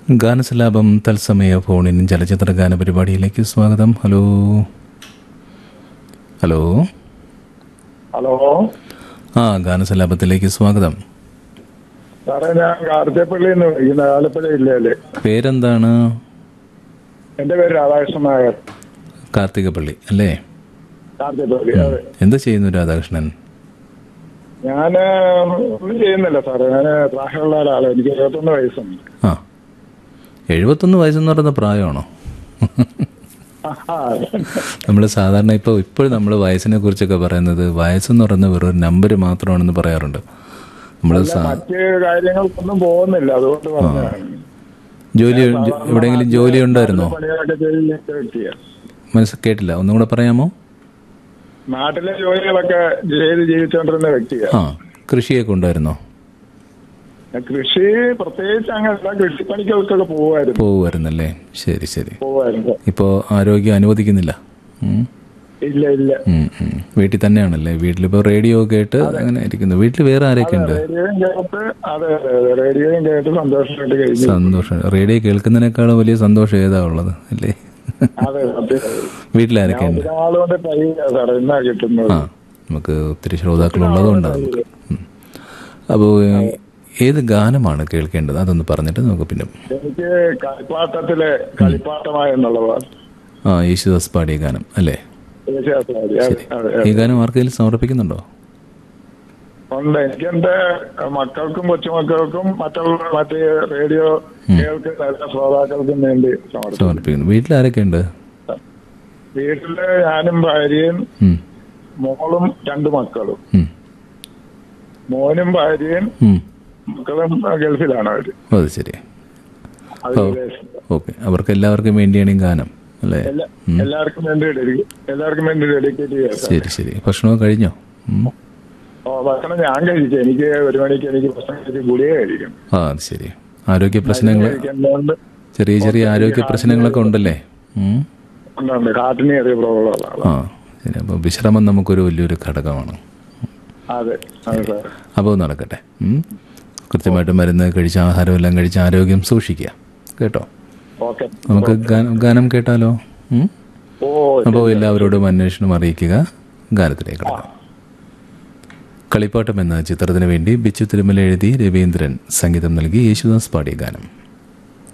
ഗാനസലാപം തത്സമയ ഫോണിൻ ചലച്ചിത്ര ഗാന പരിപാടിയിലേക്ക് സ്വാഗതം ഹലോ ഹലോ ഹലോ ആ ഗാനസലാപത്തിലേക്ക് സ്വാഗതം സാറേ ഞാൻ കാർത്തിയപ്പള്ളിയിൽ നിന്ന് വിളിക്കുന്ന ആലപ്പുഴ ജില്ലയില് പേരെന്താണ് എന്റെ പേര് രാധാകൃഷ്ണൻ നായർ കാർത്തികപ്പള്ളി അല്ലേ കാർത്തിയപ്പള്ളി അതെ എന്ത് ചെയ്യുന്നു രാധാകൃഷ്ണൻ ഞാന് ഒന്നും ചെയ്യുന്നില്ല സാറേ ഞാൻ പ്രായമുള്ള ഒരാളാണ് എനിക്ക് ഇരുപത്തൊന്ന് വയസ്സുണ്ട് ആ എഴുപത്തൊന്ന് വയസ്സെന്ന് പറയുന്ന പ്രായമാണോ ആഹാ. നമ്മൾ സാധാരണ ഇപ്പോൾ ഇപ്പോഴും നമ്മൾ വയസ്സിനെ കുറിച്ചൊക്കെ പറയുന്നത് വയസ്സെന്ന് പറയുന്നത് വെറൊരു നമ്പർ മാത്രമാണെന്ന് പറയാറുണ്ട് നമ്മൾ സാ മറ്റ് കാര്യങ്ങൾക്കൊന്നും പോകുന്നില്ല അതുകൊണ്ട് പറഞ്ഞതാണ് ജോലി എവിടെയെങ്കിലും ജോലി ഉണ്ടായിരുന്നോ പണികളൊക്കെ ചെയ്യുന്ന വ്യക്തിയാണ് മനസ്സ് കേട്ടില്ല ഒന്നും കൂടെ പറയാമോ നാട്ടിലെ ജോലികളൊക്കെ ചെയ്ത് ജീവിച്ചുകൊണ്ടിരുന്ന വ്യക്തിയാണ് ആ കൃഷിയൊക്കെ ഉണ്ടായിരുന്നോ കൃഷി പ്രത്യേകിച്ച് അങ്ങനല്ല കൃഷിപ്പണികൾക്കൊക്കെ പോവായിരുന്നു പോവുമായിരുന്നല്ലേ ശരി ശരി പോവായിരുന്നു ഇപ്പോൾ ആരോഗ്യം അനുവദിക്കുന്നില്ല ഉം. ഇല്ല ഇല്ല ഉം, ഉം. വീട്ടിൽ തന്നെയാണല്ലേ വീട്ടിലിപ്പോൾ റേഡിയോ കേട്ട് അങ്ങനെ ഇരിക്കുന്നു വീട്ടിൽ വേറെ ആരൊക്കെ ഉണ്ട് റേഡിയോയും കേട്ട് അതെ അതെ അതെ റേഡിയോയും കേട്ട് സന്തോഷമായിട്ട് കഴിഞ്ഞു സന്തോഷം റേഡിയോ കേൾക്കുന്നതിനേക്കാളും വലിയ സന്തോഷം ഏതാ ഉള്ളത് അല്ലേ അതെ സത്യം വീട്ടിലാരൊക്കെ ഉണ്ട് ഒരാളുകൊണ്ട് കഴിയില്ല സാറേ എന്നാ കിട്ടുന്നത് ആ നമുക്ക് ഒത്തിരി ശ്രോതാക്കളുള്ളതുകൊണ്ടാണ് നമുക്ക് അപ്പോൾ ഏത് ഗാനമാണ് കേൾക്കേണ്ടത് അതൊന്ന് പറഞ്ഞിട്ട് നമുക്ക് പിന്നെ എനിക്ക് കളിപ്പാട്ടത്തിലെ കളിപ്പാട്ടമായ എന്നുള്ള പാട്ട് ആ യേശുദാസ് പാടിയ ഗാനം അല്ലേ തീർച്ചയായിട്ടും അതെ, അതെ, അതെ. ഈ ഗാനം ആർക്കെങ്കിലും സമർപ്പിക്കുന്നുണ്ടോ ഉണ്ട് എനിക്ക് എന്റെ മക്കൾക്കും കൊച്ചുമക്കൾക്കും മറ്റുള്ള മറ്റേ റേഡിയോ കേൾക്കുന്ന എല്ലാ ശ്രോതാക്കൾക്കും വേണ്ടി സമർപ്പിക്കും സമർപ്പിക്കുന്നു വീട്ടിൽ ആരൊക്കെ ഉണ്ട് വീട്ടില് ഞാനും ഭാര്യയും ഉം, മോളും രണ്ട് മക്കളും ഉം, മോനും ഭാര്യയും ഉം. മക്കളും ഗൾഫിലാണ് അവര് ഓ, അത് ശരി അത് വിദേശത്ത്. ഓക്കെ അവർക്ക് എല്ലാവർക്കും വേണ്ടിയാണ് ഈ ഗാനം അല്ലേ എല്ലാ- എല്ലാവർക്കും വേണ്ടി ഡെഡി- എല്ലാവർക്കും വേണ്ടി ഡെഡിക്കേറ്റ് ചെയ്യാം സാർ. ശരി ശരി ഭക്ഷണമൊക്കെ കഴിഞ്ഞോ ഉം. ഓ ഭക്ഷണം ഞാൻ കഴിച്ചു എനിക്ക് ഒരു മണിക്ക് എനിക്ക് ഭക്ഷണം കഴിച്ച് ഗുളിക കഴിക്കും ആ അത് ശരി ആരോഗ്യ പ്രശ്നങ്ങൾ കഴിക്കുന്നതുകൊണ്ട് ചെറിയ ചെറിയ ആരോഗ്യ പ്രശ്നങ്ങളൊക്കെ ഉണ്ടല്ലേ ഉം. ഉണ്ട് കാട്ടിന് ചെറിയ പ്രോബ്ലം ഉള്ള ആളാണ് ആ ശരി അപ്പോൾ വിശ്രമം നമുക്കൊരു വലിയൊരു ഘടകമാണ് അതെ അതെ സാർ അപ്പോൾ നടക്കട്ടെ ഉം. കൃത്യമായിട്ട് മരുന്ന് കഴിച്ച് ആഹാരമെല്ലാം കഴിച്ച് ആരോഗ്യം സൂക്ഷിക്കുക കേട്ടോ ഓക്കെ നമുക്ക് ഗാനം ഗാനം കേട്ടാലോ ഉം? ഓ അപ്പോൾ എല്ലാവരോടും അന്വേഷണം അറിയിക്കുക ഗാനത്തിലേക്ക് കടക്കാം കളിപ്പാട്ടം എന്ന ചിത്രത്തിന് വേണ്ടി ബിച്ചു തിരുമല എഴുതി രവീന്ദ്രൻ സംഗീതം നൽകി യേശുദാസ് പാടിയ ഗാനം